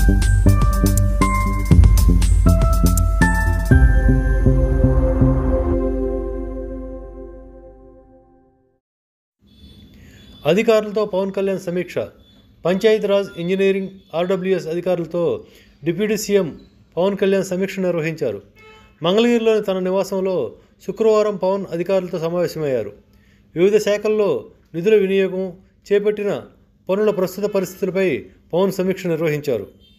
అధికారులతో పవన్ కళ్యాణ్ సమీక్ష Panchayati Raj engineering RWS అధికారులతో డిప్యూటీ సీఎం పవన్ కళ్యాణ్ సమీక్ష నిర్వహించారు మంగళగిరిలోని తన నివాసంలో శుక్రవారం పవన్ అధికారులతో సమావేశమయ్యారు వివిధ శాఖల్లో నిధుల వినియోగం చేపట్టిన పనుల ప్రస్తుత పరిస్థితులపై పవన్ సమీక్ష నిర్వహించారు